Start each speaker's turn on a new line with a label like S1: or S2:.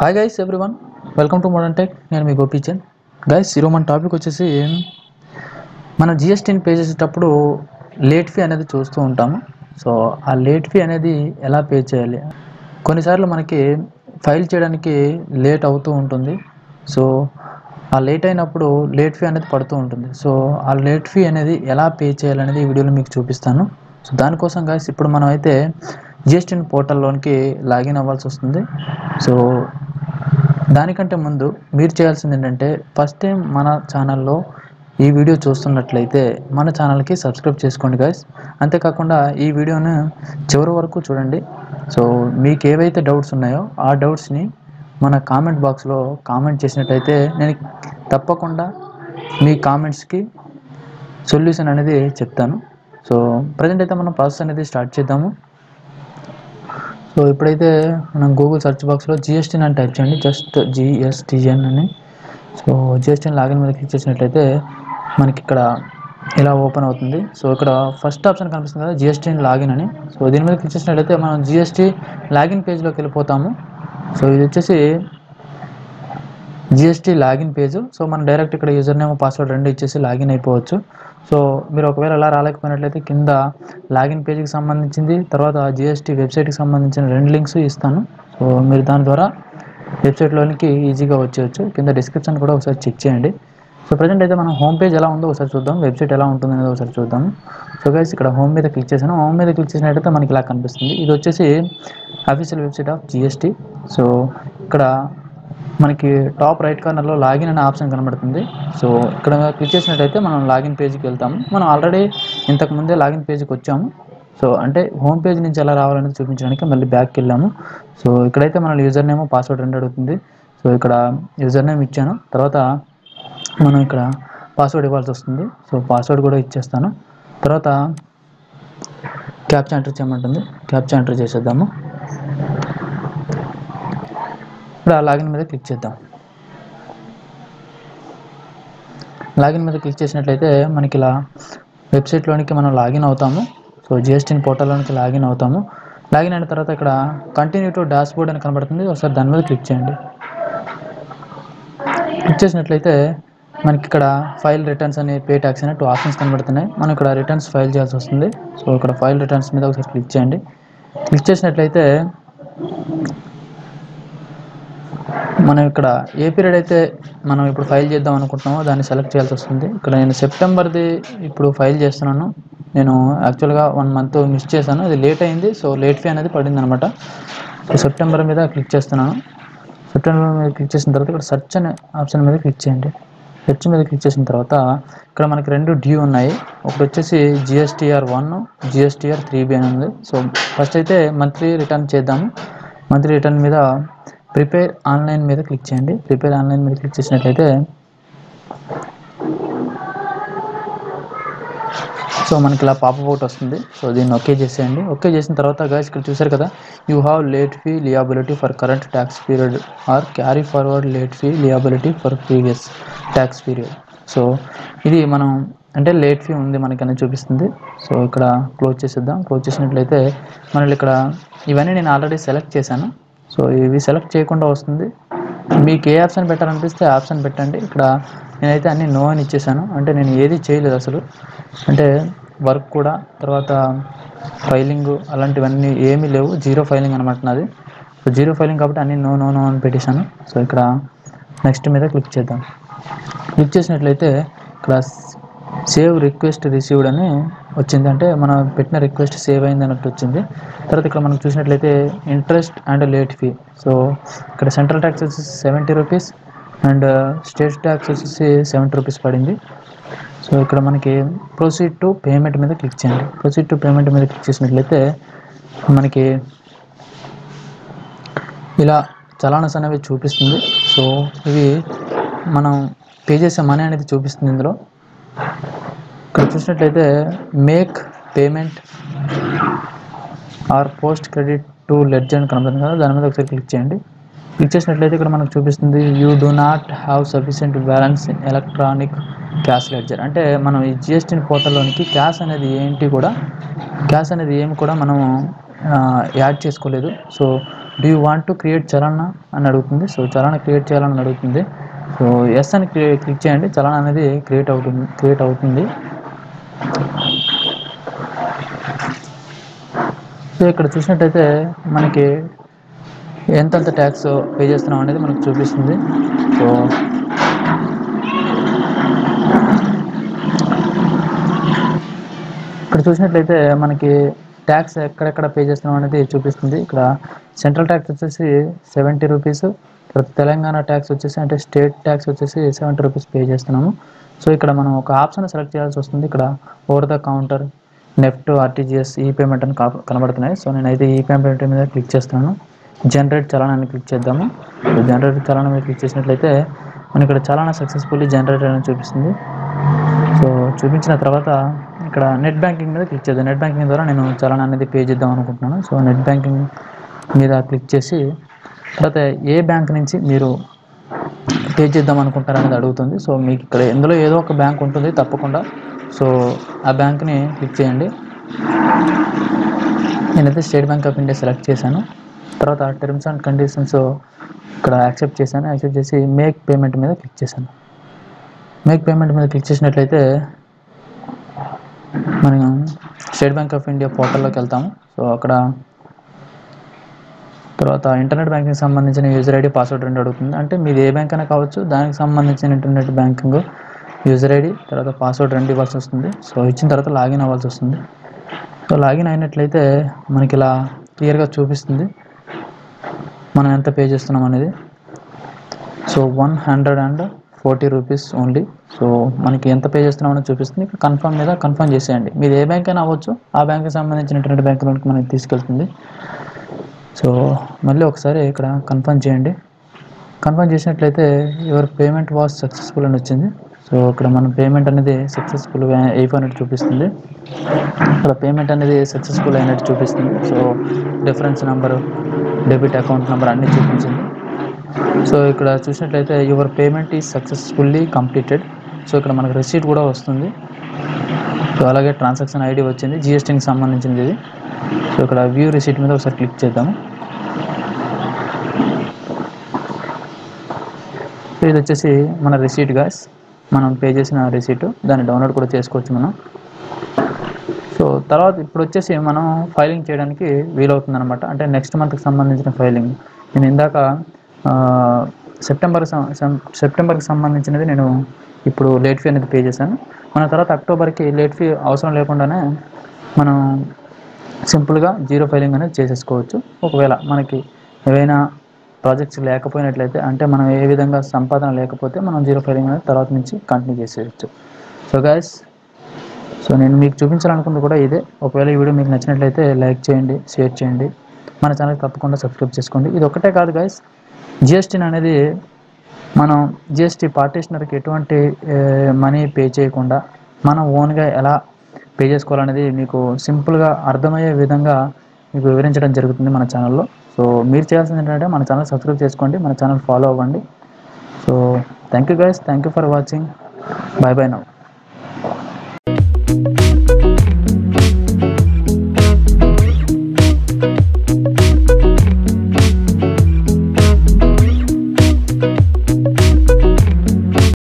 S1: hi guys everyone welcome to modern tech నేను మీ Gopichand guys ఈరోజు మన టాపిక్ వచ్చేసి మనం జిఎస్టీని పే చేసేటప్పుడు లేట్ ఫీ అనేది చూస్తూ ఉంటాము సో ఆ లేట్ ఫీ అనేది ఎలా పే చేయాలి కొన్నిసార్లు మనకి ఫైల్ చేయడానికి లేట్ అవుతూ ఉంటుంది సో ఆ లేట్ అయినప్పుడు లేట్ ఫీ అనేది పడుతూ ఉంటుంది సో ఆ లేట్ ఫీ అనేది ఎలా పే చేయాలనేది ఈ వీడియోలో మీకు చూపిస్తాను సో దానికోసం గాయస్ ఇప్పుడు మనం అయితే జిఎస్టీ పోర్టల్లోనికి లాగిన్ అవ్వాల్సి వస్తుంది సో దానికంటే ముందు మీరు చేయాల్సింది ఏంటంటే ఫస్ట్ టైం మన ఛానల్లో ఈ వీడియో చూస్తున్నట్లయితే మన ఛానల్కి సబ్స్క్రైబ్ చేసుకోండి గాయస్ అంతేకాకుండా ఈ వీడియోను చివరి వరకు చూడండి సో మీకు ఏవైతే డౌట్స్ ఉన్నాయో ఆ డౌట్స్ని మన కామెంట్ బాక్స్లో కామెంట్ చేసినట్టయితే నేను తప్పకుండా మీ కామెంట్స్కి సొల్యూషన్ అనేది చెప్తాను సో ప్రజెంట్ అయితే మనం ప్రాసెస్ అనేది స్టార్ట్ చేద్దాము సో ఇప్పుడైతే మనం గూగుల్ సెర్చ్ బాక్స్లో జిఎస్టీని అని టైప్ చేయండి జస్ట్ జిఎస్టీఎన్ అని సో జిఎస్టీని లాగిన్ మీద క్లిక్ చేసినట్లయితే మనకి ఇక్కడ ఇలా ఓపెన్ అవుతుంది సో ఇక్కడ ఫస్ట్ ఆప్షన్ కనిపిస్తుంది కదా జిఎస్టీని లాగిన్ అని సో దీని మీద క్లిక్ చేసినట్లయితే మనం జిఎస్టీ లాగిన్ పేజ్లోకి వెళ్ళిపోతాము సో ఇది వచ్చేసి జిఎస్టీ లాగిన్ పేజ్ సో మనం డైరెక్ట్ ఇక్కడ యూజర్ నేమ్ పాస్వర్డ్ రెండు ఇచ్చేసి లాగిన్ అయిపోవచ్చు సో మీరు ఒకవేళ అలా రాలేకపోయినట్లయితే కింద లాగిన్ పేజ్కి సంబంధించింది తర్వాత జిఎస్టీ వెబ్సైట్కి సంబంధించిన రెండు లింక్స్ ఇస్తాను సో మీరు దాని ద్వారా వెబ్సైట్లోనికి ఈజీగా వచ్చేయచ్చు కింద డిస్క్రిప్షన్ కూడా ఒకసారి చెక్ చేయండి సో ప్రజెంట్ అయితే మనం హోమ్ పేజ్ ఎలా ఉందో ఒకసారి చూద్దాం వెబ్సైట్ ఎలా ఉంటుంది అనేది ఒకసారి చూద్దాం సో గైస్ ఇక్కడ హోమ్ మీద క్లిక్ చేశాను హోమ్ మీద క్లిక్ చేసినట్టయితే మనకి ఇలా కనిపిస్తుంది ఇది వచ్చేసి official website of GST so ఇక్కడ మనకి టాప్ రైట్ కార్నర్లో లాగిన్ అనే ఆప్షన్ కనబడుతుంది సో ఇక్కడ క్లిక్ చేసినట్టయితే మనం లాగిన్ పేజ్కి వెళ్తాము మనం ఆల్రెడీ ఇంతకు ముందే లాగిన్ పేజ్కి వచ్చాము సో అంటే హోమ్ పేజ్ నుంచి ఎలా రావాలనేది చూపించడానికి మళ్ళీ బ్యాక్కి వెళ్ళాము సో ఇక్కడైతే మన యూజర్ నేమ్ పాస్వర్డ్ రెండు అడుగుతుంది సో ఇక్కడ యూజర్ నేమ్ ఇచ్చాను తర్వాత మనం ఇక్కడ పాస్వర్డ్ ఇవ్వాల్సి వస్తుంది సో పాస్వర్డ్ కూడా ఇచ్చేస్తాను తర్వాత క్యాప్చా ఎంటర్ చేయమంటుంది క్యాప్చా ఎంటర్ చేసేద్దాము ఇప్పుడు ఆ లాగిన్ మీద క్లిక్ చేద్దాం లాగిన్ మీద క్లిక్ చేసినట్లయితే మనకి ఇలా వెబ్సైట్లోనికి మనం లాగిన్ అవుతాము సో జిఎస్టీ పోర్టల్లోనికి లాగిన్ అవుతాము లాగిన్ అయిన తర్వాత ఇక్కడ కంటిన్యూ టు డాష్ బోర్డ్ అని కనబడుతుంది ఒకసారి దాని మీద క్లిక్ చేయండి క్లిక్ చేసినట్లయితే మనకి ఇక్కడ ఫైల్ రిటర్న్స్ అని పే ట్యాక్స్ అనే టూ ఆప్షన్స్ కనబడుతున్నాయి మనం ఇక్కడ రిటర్న్స్ ఫైల్ చేయాల్సి వస్తుంది సో ఇక్కడ ఫైల్ రిటర్న్స్ మీద ఒకసారి క్లిక్ చేయండి క్లిక్ చేసినట్లయితే మనం ఇక్కడ ఏ పీరియడ్ అయితే మనం ఇప్పుడు ఫైల్ చేద్దాం అనుకుంటున్నామో దాన్ని సెలెక్ట్ చేయాల్సి వస్తుంది ఇక్కడ నేను సెప్టెంబర్ది ఇప్పుడు ఫైల్ చేస్తున్నాను నేను యాక్చువల్గా వన్ మంత్ మిస్ చేశాను అది లేట్ అయింది సో లేట్ ఫీ అనేది పడింది అనమాట సో సెప్టెంబర్ మీద క్లిక్ చేస్తున్నాను సెప్టెంబర్ మీద క్లిక్ చేసిన తర్వాత ఇక్కడ సెర్చ్ అనే ఆప్షన్ మీద క్లిక్ చేయండి సెర్చ్ మీద క్లిక్ చేసిన తర్వాత ఇక్కడ మనకి రెండు డ్యూ ఉన్నాయి ఒకటి వచ్చేసి GSTR one GSTR three B అని ఉంది సో ఫస్ట్ అయితే మంత్లీ రిటర్న్ చేద్దాము మంత్లీ రిటర్న్ మీద ప్రిపేర్ ఆన్లైన్ మీద క్లిక్ చేయండి ప్రిపేర్ ఆన్లైన్ మీద క్లిక్ చేసినట్లయితే సో మనకి ఇలా పాపప్ అవుట్ వస్తుంది సో దీన్ని ఓకే చేసేయండి ఓకే చేసిన తర్వాత గైస్ ఇక్కడ చూసారు కదా you have late fee liability for current tax period or carry forward late fee liability for previous tax period so ఇది మనం అంటే లేట్ ఫీ ఉంది మనకని చూపిస్తుంది సో ఇక్కడ క్లోజ్ చేసేద్దాం క్లోజ్ చేసినట్లయితే మనకి ఇక్కడ ఇవన్నీ నేను ఆల్రెడీ సెలెక్ట్ చేశాను సో ఇవి సెలెక్ట్ చేయకుండా వస్తుంది మీకు ఏ ఆప్షన్ పెట్టాలనిపిస్తే ఆ ఆప్షన్ పెట్టండి ఇక్కడ నేనైతే అన్ని నో అని ఇచ్చేసాను అంటే నేను ఏది చేయలేదు అసలు అంటే వర్క్ కూడా తర్వాత ఫైలింగ్ అలాంటివన్నీ ఏమీ లేవు జీరో ఫైలింగ్ అనమాట నాది సో జీరో ఫైలింగ్ కాబట్టి అన్ని నో నో నో అని పెట్టేశాను సో ఇక్కడ నెక్స్ట్ మీద క్లిక్ చేద్దాం క్లిక్ చేసినట్లయితే ఇక్కడ సేవ్ రిక్వెస్ట్ రిసీవ్డ్ అని వచ్చింది అంటే మనం పెట్టిన రిక్వెస్ట్ సేవ్ అయింది అన్నట్టు వచ్చింది తర్వాత ఇక్కడ మనం చూసినట్లయితే interest and late fee so ఇక్కడ సెంట్రల్ ట్యాక్స్ వచ్చేసి seventy rupees and state tax వచ్చేసి సెవెంటీ రూపీస్ పడింది సో ఇక్కడ మనకి ప్రొసీడ్ టు పేమెంట్ మీద క్లిక్ చేయండి ప్రొసీడ్ టు పేమెంట్ మీద క్లిక్ చేసినట్లయితే మనకి ఇలా చలానస్ అనేవి చూపిస్తుంది సో ఇవి మనం పే చేసే మనీ అనేది చూపిస్తుంది ఇందులో ఇక్కడ చూసినట్లయితే make payment or post credit to ledge అని కనబడుతుంది కదా దాని మీద ఒకసారి క్లిక్ చేయండి క్లిక్ చేసినట్లయితే ఇక్కడ మనకు చూపిస్తుంది you do not have sufficient balance in electronic cash ledger అంటే మనం ఈ జిఎస్టీ పోర్టల్లోనికి క్యాష్ అనేది ఏంటి కూడా క్యాష్ అనేది ఏమి కూడా మనం ఆ, యాడ్ చేసుకోలేదు so do you want to create challan అని అడుగుతుంది సో చలానా క్రియేట్ చేయాలని అడుగుతుంది సో ఎస్ అని క్లిక్ చేయండి చలానా అనేది క్రియేట్ అవుతుంది క్రియేట్ అవుతుంది సో ఇక్కడ చూసినట్టయితే మనకి ఎంతెంత ట్యాక్స్ పే చేస్తున్నాం అనేది మనకు చూపిస్తుంది సో ఇక్కడ చూసినట్లయితే మనకి ట్యాక్స్ ఎక్కడెక్కడ పే చేస్తున్నాం అనేది చూపిస్తుంది ఇక్కడ సెంట్రల్ ట్యాక్స్ వచ్చేసి సెవెంటీ రూపీస్ తర్వాత తెలంగాణ ట్యాక్స్ వచ్చేసి అంటే స్టేట్ ట్యాక్స్ వచ్చేసి సెవెంటీ రూపీస్ పే చేస్తున్నాము సో ఇక్కడ మనం ఒక ఆప్షన్ సెలెక్ట్ చేయాల్సి వస్తుంది ఇక్కడ over the counter NEFT RTGS e payment అని కా- కనబడుతున్నాయి సో నేనైతే ఈ పేమెంట్ మీద క్లిక్ చేస్తున్నాను జనరేట్ చలానాన్ని క్లిక్ చేద్దాము సో జనరేట్ చలానా మీద క్లిక్ చేసినట్లయితే మనకి ఇక్కడ చలానా సక్సెస్ఫుల్లీ జనరేట్ అని చూపిస్తుంది సో చూపించిన తర్వాత ఇక్కడ నెట్ బ్యాంకింగ్ మీద క్లిక్ చేద్దాం నెట్ బ్యాంకింగ్ ద్వారా నేను చలానా అనేది పే చేద్దాం అనుకుంటున్నాను సో నెట్ బ్యాంకింగ్ మీద క్లిక్ చేసి తర్వాత ఏ బ్యాంక్ నుంచి మీరు పే చేద్దాం అనుకుంటారు అనేది అడుగుతుంది సో మీకు ఇక్కడ ఇందులో ఏదో ఒక బ్యాంక్ ఉంటుంది తప్పకుండా సో ఆ బ్యాంక్ని క్లిక్ చేయండి నేనైతే State Bank of India select చేశాను తర్వాత టర్మ్స్ అండ్ కండిషన్స్ ఇక్కడ యాక్సెప్ట్ చేశాను యాక్సెప్ట్ చేసి మేక్ పేమెంట్ మీద క్లిక్ చేశాను మేక్ పేమెంట్ మీద క్లిక్ చేసినట్లయితే మనం స్టేట్ బ్యాంక్ ఆఫ్ ఇండియా పోర్టల్లోకి వెళ్తాము సో అక్కడ తర్వాత ఇంటర్నెట్ బ్యాంకింగ్ సంబంధించిన యూజర్ ఐడి పాస్వర్డ్ రెండు అడుగుతుంది అంటే మీది ఏ బ్యాంక్ అయినా కావచ్చు దానికి సంబంధించిన ఇంటర్నెట్ బ్యాంకింగ్ యూజర్ ఐడి తర్వాత పాస్వర్డ్ రెండు ఇవ్వాల్సి వస్తుంది సో ఇచ్చిన తర్వాత లాగిన్ అవ్వాల్సి వస్తుంది సో లాగిన్ అయినట్లయితే మనకి ఇలా క్లియర్గా చూపిస్తుంది మనం ఎంత పే చేస్తున్నాం అనేది so one hundred and forty rupees only so మనకి ఎంత పే చేస్తున్నామని చూపిస్తుంది ఇక్కడ కన్ఫర్మ్ మీద కన్ఫర్మ్ చేసేయండి మీరు ఏ బ్యాంక్ అయినా అవ్వచ్చు ఆ బ్యాంక్కి సంబంధించిన ఇంటర్నెట్ బ్యాంకులోకి మనకి తీసుకెళ్తుంది సో మళ్ళీ ఒకసారి ఇక్కడ కన్ఫర్మ్ చేయండి కన్ఫర్మ్ చేసినట్లయితే యువర్ పేమెంట్ వాస్ సక్సెస్ఫుల్ అని వచ్చింది సో ఇక్కడ మన పేమెంట్ అనేది సక్సెస్ఫుల్గా అయిపోయినట్టు చూపిస్తుంది ఇక్కడ పేమెంట్ అనేది సక్సెస్ఫుల్ అయినట్టు చూపిస్తుంది so difference number debit account number అన్నీ చూపించింది సో ఇక్కడ చూసినట్లయితే your payment is successfully completed so ఇక్కడ మనకు రిసీట్ కూడా వస్తుంది సో అలాగే ట్రాన్సాక్షన్ ఐడి వచ్చింది జిఎస్టీకి సంబంధించింది ఇది సో ఇక్కడ వ్యూ రిసీట్ మీద ఒకసారి క్లిక్ చేద్దాము సో ఇది వచ్చేసి మన రిసీట్ గాస్ మనం పే చేసిన రిసీట్ దాన్ని డౌన్లోడ్ కూడా చేసుకోవచ్చు మనం సో తర్వాత ఇప్పుడు వచ్చేసి మనం ఫైలింగ్ చేయడానికి వీలవుతుంది అనమాట అంటే నెక్స్ట్ మంత్కి సంబంధించిన ఫైలింగ్ నేను ఇందాక ఆ, సెప్టెంబర్ సం- సం- సెప్టెంబర్కి సంబంధించినది నేను ఇప్పుడు లేట్ ఫీ అనేది పే చేశాను మన తర్వాత అక్టోబర్కి లేట్ ఫీ అవసరం లేకుండానే మనం సింపుల్గా జీరో ఫైలింగ్ అనేది చేసేసుకోవచ్చు ఒకవేళ మనకి ఏవైనా ప్రాజెక్ట్స్ లేకపోయినట్లయితే అంటే మనం ఏ విధంగా సంపాదన లేకపోతే మనం జీరో ఫైలింగ్ అనేది తర్వాత నుంచి కంటిన్యూ చేసేయచ్చు సో గాయస్ సో నేను మీకు చూపించాలనుకుంది కూడా ఇదే ఒకవేళ ఈ వీడియో మీకు నచ్చినట్లయితే లైక్ చేయండి షేర్ చేయండి మన ఛానల్ తప్పకుండా సబ్స్క్రైబ్ చేసుకోండి ఇది ఒకటే కాదు గాయస్ జిఎస్టీని అనేది మనం జిఎస్టీ పార్టీషనర్కి ఎటువంటి మనీ పే చేయకుండా మనం ఓన్గా ఎలా పే చేసుకోవాలనేది మీకు సింపుల్గా అర్థమయ్యే విధంగా మీకు వివరించడం జరుగుతుంది మన ఛానల్లో సో మీరు చేయాల్సింది ఏంటంటే మన ఛానల్ సబ్స్క్రైబ్ చేసుకోండి మన ఛానల్ ఫాలో అవ్వండి so thank you guys thank you for watching bye bye now